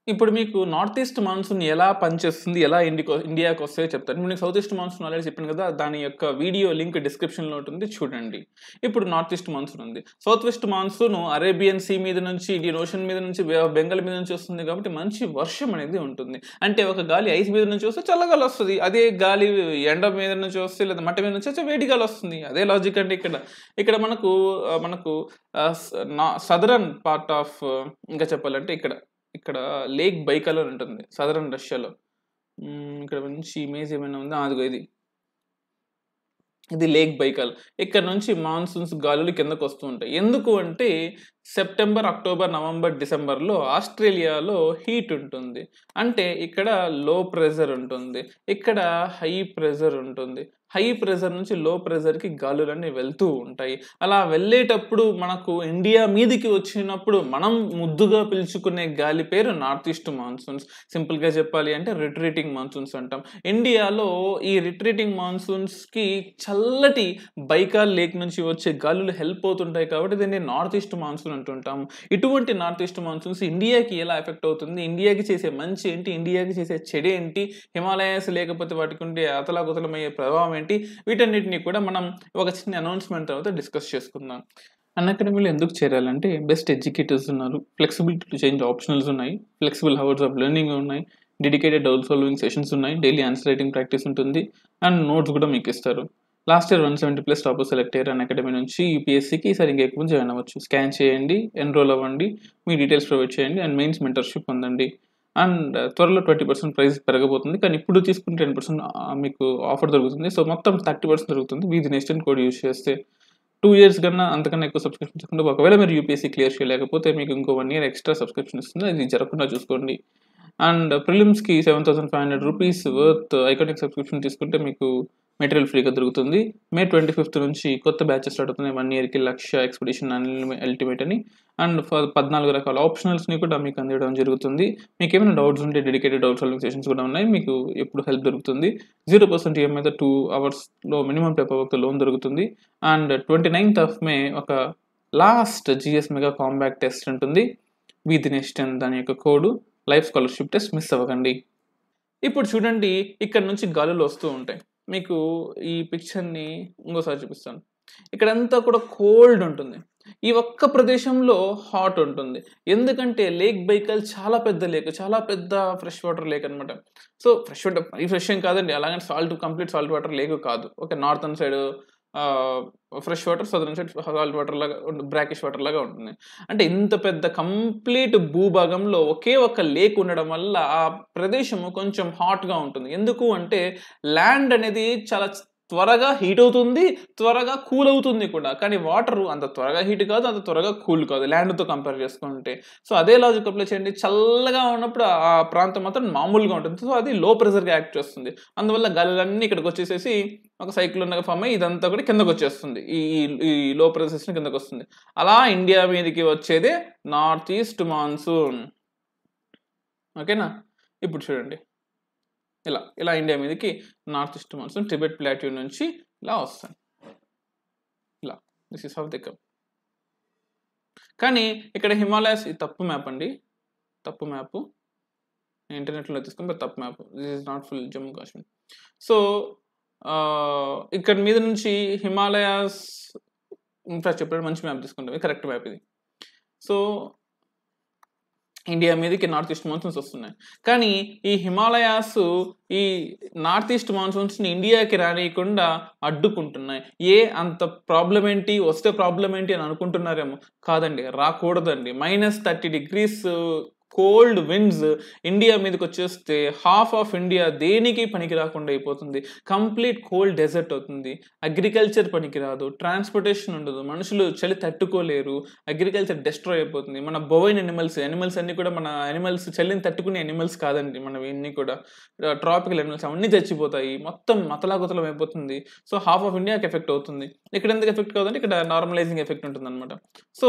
ఇప్పుడు మీకు north east monsoon ఎలా పనిచేస్తుంది ఎలా ఇండికో ఇండియాకి వస్తాయో చెప్తాను ఇప్పుడు మీకు సౌత్ ఈస్ట్ మాన్సూన్ ఆల్రెడీ చెప్పాను కదా దాని యొక్క వీడియో లింక్ డిస్క్రిప్షన్లో ఉంటుంది చూడండి ఇప్పుడు నార్త్ ఈస్ట్ మాన్సూన్ ఉంది south west monsoon Arabian sea మీద నుంచి ఇండియన్ ఓషన్ మీద నుంచి బె- బెంగాల్ మీద నుంచి వస్తుంది కాబట్టి మంచి వర్షం అనేది ఉంటుంది అంటే ఒక గాలి ఐస్ మీద నుంచి వస్తే చల్లగాలి వస్తుంది అదే గాలి ఎండ మీద నుంచి వస్తే లేదా మట్టి మీద నుంచి వస్తే వేడి గాలి వస్తుంది అదే లాజిక్ అండి ఇక్కడ ఇక్కడ మనకు ఆ, మనకు సదరన్ పార్ట్ ఆఫ్ ఇంకా చెప్పాలంటే ఇక్కడ ఇక్కడ లేక్ బైకల్ అని ఉంటుంది సదరన్ రష్యాలో మ్మ్, ఇక్కడ మంచి ఇమేజ్ ఏమైనా ఉందా ఆ, అదిగో ఇది ఇది లేక్ బైకల్ ఇక్కడ నుంచి మాన్సూన్స్ గాలులు కిందకు వస్తూ ఉంటాయి ఎందుకు అంటే సెప్టెంబర్ అక్టోబర్ నవంబర్ డిసెంబర్లో ఆస్ట్రేలియాలో హీట్ ఉంటుంది అంటే ఇక్కడ లో ప్రెజర్ ఉంటుంది ఇక్కడ హై ప్రెజర్ ఉంటుంది హై ప్రెజర్ నుంచి లో ప్రెజర్కి గాలులన్నీ వెళ్తూ ఉంటాయి అలా వెళ్ళేటప్పుడు మనకు ఇండియా మీదికి వచ్చినప్పుడు మనం ముద్దుగా పిలుచుకునే గాలి పేరు నార్త్ ఈస్ట్ మాన్సూన్స్ సింపుల్గా చెప్పాలి అంటే రిట్రీటింగ్ మాన్సూన్స్ అంటాం ఇండియాలో ఈ రిట్రీటింగ్ మాన్సూన్స్కి చల్లటి బైకాల్ లేక్ నుంచి వచ్చే గాలులు హెల్ప్ అవుతుంటాయి కాబట్టి దీన్ని నార్త్ ఈస్ట్ మాన్సూన్ అంటుంటాం ఇటువంటి నార్త్ ఈస్ట్ మాన్సూన్స్ ఇండియాకి ఎలా ఎఫెక్ట్ అవుతుంది ఇండియాకి చేసే మంచి ఏంటి ఇండియాకి చేసే చెడు ఏంటి హిమాలయాస్ లేకపోతే వాటికి ఉండే అతలాకుతలమయ్యే ప్రభావం ఏంటి వీటన్నిటిని కూడా మనం ఒక చిన్న అనౌన్స్మెంట్ తర్వాత డిస్కస్ చేసుకుందాం అన్ అకాడమీలో ఎందుకు చేరాలంటే బెస్ట్ ఎడ్యుకేటర్స్ ఉన్నారు ఫ్లెక్సిబిలిటీ టు చేంజ్ ఆప్షనల్స్ ఉన్నాయి ఫ్లెక్సిబుల్ హవర్స్ ఆఫ్ లెర్నింగ్ ఉన్నాయి డెడికేటెడ్ డౌల్ సాల్వింగ్ సెషన్స్ ఉన్నాయి డైలీ ఆన్సర్ రైటింగ్ ప్రాక్టీస్ ఉంటుంది అండ్ నోట్స్ కూడా మీకు ఇస్తారు last year one seventy plus topper select అయ్యారు అన్ అకాడమీ నుంచి యూపీఎస్సీకి ఈసారి ఇంకా ఎక్కువ జాయిన్ అవ్వచ్చు స్కాన్ చేయండి ఎన్రోల్ అవ్వండి మీ డీటెయిల్స్ ప్రొవైడ్ చేయండి అండ్ మెయిన్స్ మెంటర్షిప్ పొందండి అండ్ త్వరలో ట్వంటీ పర్సెంట్ ప్రైస్ పెరగబోతుంది కానీ ఇప్పుడు తీసుకుని టెన్ పర్సెంట్ మీకు ఆఫర్ దొరుకుతుంది సో మొత్తం థర్టీ పర్సెంట్ దొరుకుతుంది వీధి నెక్స్ట్ కోడ్ యూస్ చేస్తే టూ ఇయర్స్ కన్నా అంతకన్నా ఎక్కువ సబ్స్క్రిప్షన్ తీసుకుంటే ఒకవేళ మీరు యూపీఎస్సీ క్లియర్ చేయలేకపోతే మీకు ఇంకో వన్ ఇయర్ ఎక్స్ట్రా సబ్స్క్రిప్షన్ ఇస్తుంది అది జరగకుండా చూసుకోండి అండ్ ప్రిలిమ్స్కి seven thousand five hundred rupees worth iconic subscription తీసుకుంటే మీకు మెటీరియల్ ఫ్రీగా దొరుకుతుంది మే ట్వంటీ ఫిఫ్త్ నుంచి కొత్త బ్యాచెస్ స్టార్ట్ అవుతున్నాయి వన్ ఇయర్కి లక్ష ఎక్స్పెడిషన్ అల్టిమేట్ అని అండ్ ఫర్ పద్నాలుగు రకాల ఆప్షనల్స్ని కూడా మీకు అందించడం జరుగుతుంది మీకు ఏమైనా డౌట్స్ ఉంటే డెడికేటెడ్ డౌట్ సాల్వింగ్ సెషన్స్ కూడా ఉన్నాయి మీకు ఎప్పుడు హెల్ప్ దొరుకుతుంది జీరో పర్సెంట్ ఈఎంఐ మీద టూ అవర్స్లో మినిమం పేపర్ వర్క్ లోన్ దొరుకుతుంది and twenty ninth of May ఒక last GS mega combat test ఉంటుంది విత్ నెక్స్ట్ దాని యొక్క code life scholarship test miss అవ్వకండి ఇప్పుడు చూడండి ఇక్కడ నుంచి గాలులు వస్తూ ఉంటాయి మీకు ఈ పిక్చర్ని ఇంకోసారి చూపిస్తాను ఇక్కడంతా కూడా కోల్డ్ ఉంటుంది ఈ ఒక్క ప్రదేశంలో హాట్ ఉంటుంది ఎందుకంటే లేక్ బైకల్ చాలా పెద్ద లేక్ చాలా పెద్ద ఫ్రెష్ వాటర్ లేక్ అనమాట సో ఫ్రెష్ వాటర్ మరీ ఫ్రెష్ ఏం కాదండి అలాగని salt complete salt water lake కాదు okay northern side fresh water southern side salt water లాగా బ్రాకిష్ వాటర్ లాగా ఉంటుంది అంటే ఇంత పెద్ద కంప్లీట్ భూభాగంలో ఒకే ఒక లేక్ ఉండడం వల్ల ఆ ప్రదేశము కొంచెం హాట్గా ఉంటుంది ఎందుకు అంటే ల్యాండ్ అనేది చాలా త్వరగా హీట్ అవుతుంది త్వరగా కూల్ అవుతుంది కూడా కానీ వాటర్ అంత త్వరగా హీట్ కాదు అంత త్వరగా కూల్ కాదు ల్యాండ్తో కంపేర్ చేసుకుంటే సో అదే లాజిక్ అప్లై చేయండి చల్లగా ఉన్నప్పుడు ఆ ప్రాంతం మాత్రం మామూలుగా ఉంటుంది సో అది లో ప్రెషర్గా యాక్ట్ చేస్తుంది అందువల్ల గాలులన్నీ ఇక్కడికి వచ్చేసేసి ఒక సైకిల్ ఉన్నగా ఫామ్ అయ్యి ఇదంతా కూడా కిందకు వచ్చేస్తుంది ఈ ఈ లో ప్రెషర్ కిందకు వస్తుంది అలా ఇండియా మీదకి వచ్చేదే నార్త్ ఈస్ట్ మాన్సూన్ ఓకేనా ఇప్పుడు చూడండి ఇలా ఇలా ఇండియా మీదకి north east monsoon Tibet plateau నుంచి ఇలా వస్తాయి ఇలా this is of the cup కానీ ఇక్కడ హిమాలయస్ ఇది తప్పు మ్యాప్ అండి తప్పు మ్యాప్ ఇంటర్నెట్లో తీసుకుంటే తప్పు map this is not full Jammu Kashmir so ఇక్కడ మీద నుంచి హిమాలయాస్ ఇన్ఫ్రాస్ట్రక్చర్ చెప్పాడు మంచి మ్యాప్ తీసుకుంటాం కరెక్ట్ మ్యాప్ ఇది సో ఇండియా మీదకి నార్త్ ఈస్ట్ మాన్సూన్స్ వస్తున్నాయి కానీ ఈ హిమాలయాస్ ఈ నార్త్ ఈస్ట్ మాన్సూన్స్ని ఇండియాకి రానియకుండా అడ్డుకుంటున్నాయి ఏ అంత ప్రాబ్లం ఏంటి వస్తే ప్రాబ్లం ఏంటి అని అనుకుంటున్నారేమో కాదండి రాకూడదండి minus thirty degrees cold winds India మీదకి వచ్చేస్తే హాఫ్ ఆఫ్ ఇండియా దేనికి పనికి రాకుండా అయిపోతుంది కంప్లీట్ కోల్డ్ డెజర్ట్ అవుతుంది అగ్రికల్చర్ పనికిరాదు ట్రాన్స్పోర్టేషన్ ఉండదు మనుషులు చలి తట్టుకోలేరు అగ్రికల్చర్ డిస్ట్రాయ్ అయిపోతుంది మన బొవైన్ అనిమల్స్ అనిమల్స్ అన్ని కూడా మన అనిమల్స్ చలిని తట్టుకునే అనిమల్స్ కాదండి మనవి అన్ని కూడా ట్రాపికల్ అనిమల్స్ అవన్నీ చచ్చిపోతాయి మొత్తం మతలాగుతలం అయిపోతుంది సో హాఫ్ ఆఫ్ ఇండియాకి ఎఫెక్ట్ అవుతుంది ఇక్కడ ఎందుకు ఎఫెక్ట్ కాదంటే ఇక్కడ నార్మలైజింగ్ ఎఫెక్ట్ ఉంటుంది అనమాట సో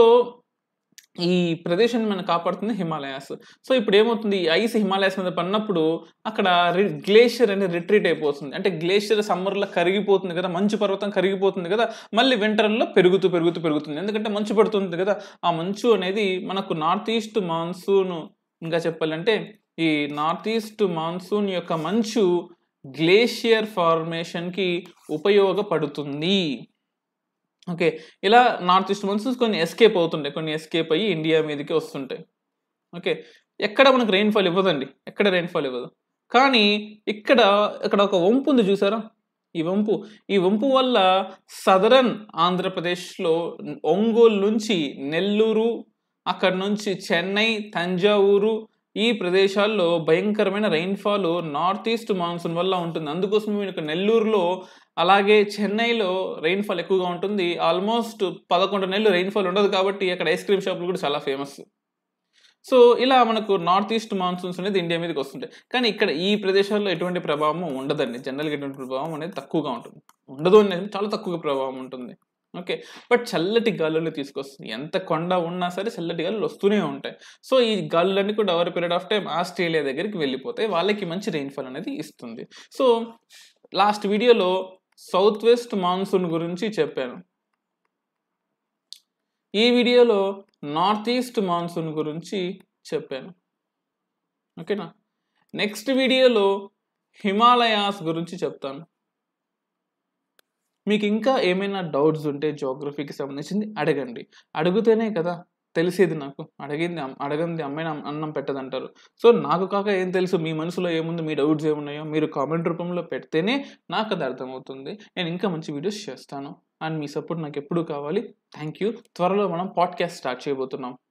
ఈ ప్రదేశాన్ని మనం కాపాడుతుంది హిమాలయాస్ సో ఇప్పుడు ఏమవుతుంది ఈ ఐస్ హిమాలయాస్ మీద పడినప్పుడు అక్కడ గ్లేషియర్ అనేది రిట్రీట్ అయిపోతుంది అంటే గ్లేషియర్ సమ్మర్లో కరిగిపోతుంది కదా మంచు పర్వతం కరిగిపోతుంది కదా మళ్ళీ వింటర్లో పెరుగుతూ పెరుగుతూ పెరుగుతుంది ఎందుకంటే మంచు పడుతుంది కదా ఆ మంచు అనేది మనకు నార్త్ ఈస్ట్ మాన్సూన్ ఇంకా చెప్పాలంటే ఈ నార్త్ ఈస్ట్ మాన్సూన్ యొక్క మంచు గ్లేషియర్ ఫార్మేషన్కి ఉపయోగపడుతుంది ఓకే ఇలా నార్త్ ఈస్ట్ మాన్సూన్స్ కొన్ని ఎస్కేప్ అవుతుంటాయి కొన్ని ఎస్కేప్ అయ్యి ఇండియా మీదకి వస్తుంటాయి ఓకే ఎక్కడ మనకు రెయిన్ఫాల్ ఇవ్వదండి ఎక్కడ రెయిన్ఫాల్ ఇవ్వదు కానీ ఇక్కడ ఇక్కడ ఒక వంపు ఉంది చూసారా ఈ వంపు ఈ వంపు వల్ల సదరన్ ఆంధ్రప్రదేశ్లో ఒంగోలు నుంచి నెల్లూరు అక్కడ నుంచి చెన్నై తంజావూరు ఈ ప్రదేశాల్లో భయంకరమైన రెయిన్ఫాల్ నార్త్ ఈస్ట్ మాన్సూన్ వల్ల ఉంటుంది అందుకోసం మీకు నెల్లూరులో అలాగే చెన్నైలో రెయిన్ఫాల్ ఎక్కువగా ఉంటుంది ఆల్మోస్ట్ పదకొండు నెలలు రెయిన్ఫాల్ ఉండదు కాబట్టి అక్కడ ఐస్ క్రీమ్ షాపులు కూడా చాలా ఫేమస్ సో ఇలా మనకు నార్త్ ఈస్ట్ మాన్సూన్స్ అనేది ఇండియా మీదకి వస్తుంటాయి కానీ ఇక్కడ ఈ ప్రదేశాల్లో ఎటువంటి ప్రభావం ఉండదండి జనరల్గా ఎటువంటి ప్రభావం అనేది తక్కువగా ఉంటుంది ఉండదు అనేది చాలా తక్కువ ప్రభావం ఉంటుంది ఓకే బట్ చల్లటి గాలులు తీసుకొస్తుంది ఎంత కొండ ఉన్నా సరే చల్లటి గాలులు వస్తూనే ఉంటాయి సో ఈ గాలులన్నీ కూడా over period of time Australia దగ్గరికి వెళ్ళిపోతాయి వాళ్ళకి మంచి రెయిన్ఫాల్ అనేది ఇస్తుంది సో లాస్ట్ వీడియోలో సౌత్ వెస్ట్ మాన్సూన్ గురించి చెప్పాను ఈ వీడియోలో నార్త్ ఈస్ట్ మాన్సూన్ గురించి చెప్పాను ఓకేనా నెక్స్ట్ వీడియోలో హిమాలయాస్ గురించి చెప్తాను మీకు ఇంకా ఏమైనా డౌట్స్ ఉంటే జోగ్రఫీకి సంబంధించింది అడగండి అడిగితేనే కదా తెలిసేది నాకు అడిగింది అమ్- అడగంది అమ్మాయి అన్నం పెట్టదంటారు సో నాకు కాక ఏం తెలుసు మీ మనసులో ఏముంది మీ డౌట్స్ ఏమున్నాయో మీరు కామెంట్ రూపంలో పెడితేనే నాకు అది అర్థమవుతుంది నేను ఇంకా మంచి వీడియోస్ చేస్తాను అండ్ మీ సపోర్ట్ నాకు ఎప్పుడు కావాలి థ్యాంక్ యూ త్వరలో మనం పాడ్కాస్ట్ స్టార్ట్ చేయబోతున్నాం